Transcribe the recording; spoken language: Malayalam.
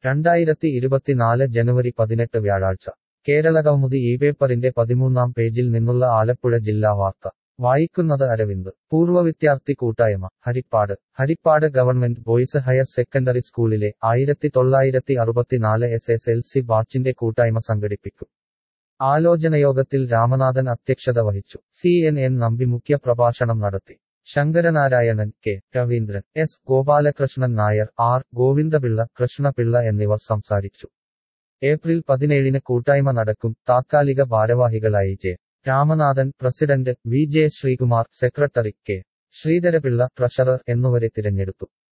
രണ്ടായിരത്തി ഇരുപത്തിനാല് ജനുവരി പതിനെട്ട് വ്യാഴാഴ്ച കേരള കൗമുദി ഈ പേപ്പറിന്റെ പതിമൂന്നാം പേജിൽ നിന്നുള്ള ആലപ്പുഴ ജില്ലാ വാർത്ത വായിക്കുന്നത് അരവിന്ദ് പൂർവ്വ വിദ്യാർത്ഥി കൂട്ടായ്മ Harippad Harippad government boys higher secondary സ്കൂളിലെ ആയിരത്തി തൊള്ളായിരത്തി അറുപത്തിനാല് എസ് എസ് എൽ സി ബാച്ചിന്റെ കൂട്ടായ്മ സംഘടിപ്പിക്കും ആലോചനയോഗത്തിൽ രാമനാഥൻ അധ്യക്ഷത വഹിച്ചു സി എൻ എൻ നമ്പി മുഖ്യ പ്രഭാഷണം നടത്തി Sankaranarayanan K Raveendran S Gopalakrishnan Nair R Govinda Pillai Krishna Pillai എന്നിവർ സംസാരിച്ചു ഏപ്രിൽ പതിനേഴിന് കൂട്ടായ്മ നടക്കും താത്കാലിക ഭാരവാഹികളായി J Ramanathan president V J Sreekumar secretary K Sreedhara Pillai treasurer എന്നിവരെ തിരഞ്ഞെടുത്തു